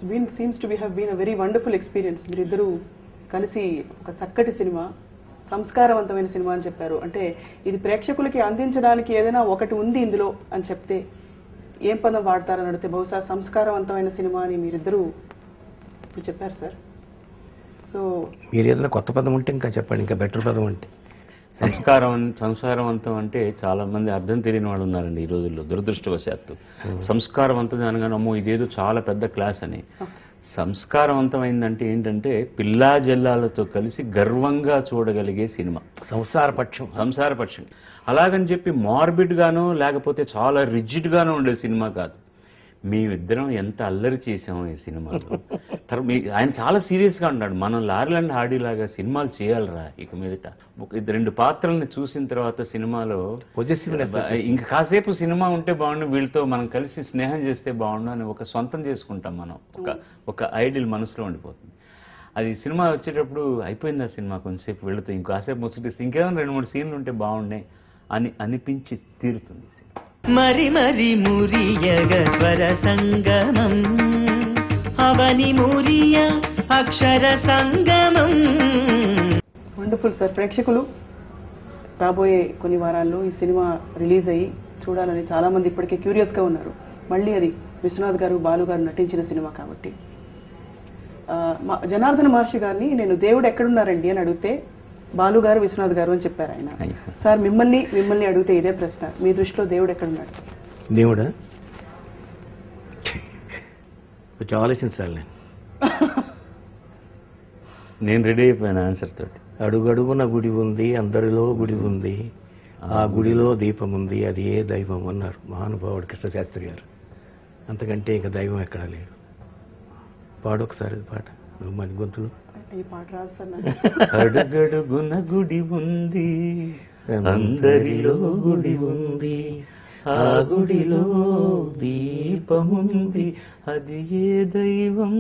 It's been seems to be have been a very wonderful experience మీరిద్దరూ కలిసి ఒక చక్కటి సినిమా సంస్కారవంతమైన సినిమా అని చెప్పారు అంటే ఇది ప్రేక్షకులకి అందించడానికి ఏదైనా ఒకటి ఉంది ఇందులో అని చెప్తే ఏం పదం వాడతారని అడిగితే బహుశా సంస్కారవంతమైన సినిమా అని మీరిద్దరూ ఇప్పుడు చెప్పారు సార్ సో మీరు ఏదైనా కొత్త పదం ఉంటే ఇంకా చెప్పండి ఇంకా బెటర్ పదం అంటే సంస్కారం సంస్కారవంతం అంటే చాలా మంది అర్థం తెలియని వాళ్ళు ఉన్నారండి ఈ రోజుల్లో దురదృష్టవశాత్తు సంస్కారవంతం అనగానే అమ్మో ఇదేదో చాలా పెద్ద క్లాస్ అని సంస్కారవంతమైందంటే ఏంటంటే పిల్లా జల్లాలతో కలిసి గర్వంగా చూడగలిగే సినిమా సంసార పక్షం సంసార పక్షం అలాగని చెప్పి మార్బిడ్ గానో లేకపోతే చాలా రిజిడ్ గానో ఉండే సినిమా కాదు మేమిద్దరం ఎంత అల్లరి చేసాము ఈ సినిమాలో తర్వాత మీ- ఆయన చాలా సీరియస్ గా ఉన్నాడు మనం లారీలాండ్ హాడీ లాగా సినిమాలు చేయాలిరా ఇక మీదట ఒక ఇది రెండు పాత్రల్ని చూసిన తర్వాత సినిమాలో పొజిటివ్నెస్ ఇంకా కాసేపు సినిమా ఉంటే బాగుండు వీళ్ళతో మనం కలిసి స్నేహం చేస్తే బాగుండు అని ఒక సొంతం చేసుకుంటాం మనం ఒక ఒక ఐడియల్ మనసులో ఉండిపోతుంది అది సినిమా వచ్చేటప్పుడు అయిపోయింది ఆ సినిమా కొంచెంసేపు వెళుతూ ఇంకాసేపు ముచ్చటిస్తే ఇంకేమైనా రెండు మూడు సీన్లు ఉంటే బాగుండే అని అనిపించి తీరుతుంది సినిమా మరి మరి మురియగ స్వర సంగమం అవని మురియ అక్షర సంగమం వండర్ఫుల్ సార్ ప్రేక్షకులు రాబోయే కొన్ని వారాల్లో ఈ సినిమా రిలీజ్ అయ్యి చూడాలని చాలా మంది ఇప్పటికే క్యూరియస్ గా ఉన్నారు మళ్ళీ అది విశ్వనాథ్ గారు బాలు గారు నటించిన సినిమా కాబట్టి ఆ, మా- జనార్దన మహర్షి గారిని నేను దేవుడు ఎక్కడున్నారండి అని అడిగితే బాలు గారు విశ్వనాథ్ గారు అని చెప్పారు ఆయన అయ్యో. సార్ మిమ్మల్ని మిమ్మల్ని అడిగితే ఇదే ప్రశ్న మీ దృష్టిలో దేవుడు ఎక్కడున్నాడు దేవుడా కొంచెం ఆలోచించాలి నేను నేను రెడీ అయిపోయాను ఆన్సర్ తోటి అడుగడుగున గుడి ఉంది అందరిలో గుడి ఉంది ఆ గుడిలో దీపం ఉంది అది ఏ దైవం అన్నారు మహానుభావుడు కృష్ణశాస్త్రి గారు అంతకంటే ఇక దైవం ఎక్కడా లేడు పాడు ఒకసారి ఈ పాట నువ్వు మన గొంతులు ఈ పాట రాదు సార్ నాకు. అడుగడుగున గుడి ఉంది అందరిలో గుడి ఉంది ఆ గుడిలో దీపముంది అది ఏ దైవం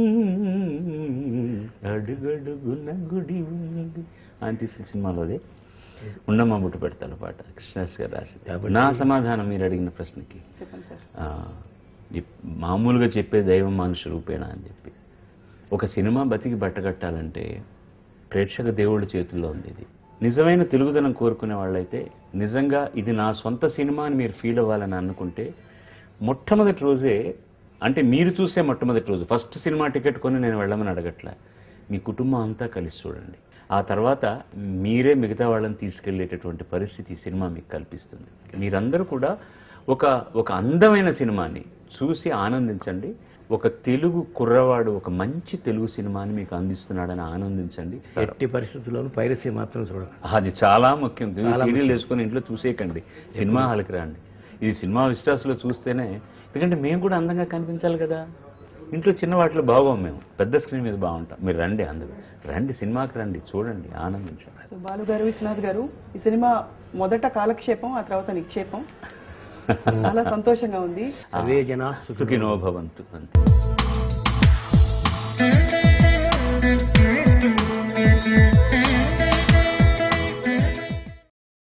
అడుగడుగున గుడి ఉంది అని తీసిన సినిమాలోదే ఉండమ్మ ముట్టు పెడతాను పాట కృష్ణాస్ గారు రాసింది నా సమాధానం మీరు అడిగిన ప్రశ్నకి చెప్పండి సార్ ఆ, ఈ మామూలుగా చెప్పే దైవం మనుషు రూపేణ అని చెప్పి ఒక సినిమా బతికి బట్టగట్టాలంటే ప్రేక్షక దేవుళ్ళ చేతుల్లో ఉంది ఇది నిజమైన తెలుగుదనం కోరుకునే వాళ్ళైతే నిజంగా ఇది నా సొంత సినిమా అని మీరు ఫీల్ అవ్వాలని అనుకుంటే మొట్టమొదటి రోజే అంటే మీరు చూసే మొట్టమొదటి రోజు ఫస్ట్ సినిమా టికెట్ కొని నేను వెళ్ళమని అడగట్లే మీ కుటుంబం అంతా కలిసి చూడండి ఆ తర్వాత మీరే మిగతా వాళ్ళని తీసుకెళ్లేటటువంటి పరిస్థితి ఈ సినిమా మీకు కల్పిస్తుంది మీరందరూ కూడా ఒక ఒక అందమైన సినిమాని చూసి ఆనందించండి ఒక తెలుగు కుర్రవాడు ఒక మంచి తెలుగు సినిమాని మీకు అందిస్తున్నాడని ఆనందించండి ఎట్టి పరిస్థితుల్లోనూ పైరసీ మాత్రం చూడాలి అది చాలా ముఖ్యం చాలా సీరియల్ వేసుకొని ఇంట్లో చూసేయకండి సినిమా హాల్కి రండి ఇది సినిమా విస్టాస్లో చూస్తేనే ఎందుకంటే మేము కూడా అందంగా కనిపించాలి కదా ఇంట్లో చిన్న వాటిలో బాగోం మేము పెద్ద స్క్రీన్ మీద బాగుంటాం మీరు రండి అందరూ రండి సినిమాకి రండి చూడండి ఆనందించండి సో బాలు గారు విశ్వనాథ్ గారు ఈ సినిమా మొదట కాలక్షేపం ఆ తర్వాత నిక్షేపం చాలా సంతోషంగా ఉంది సర్వే జనా సుఖినో భవంతు అంతే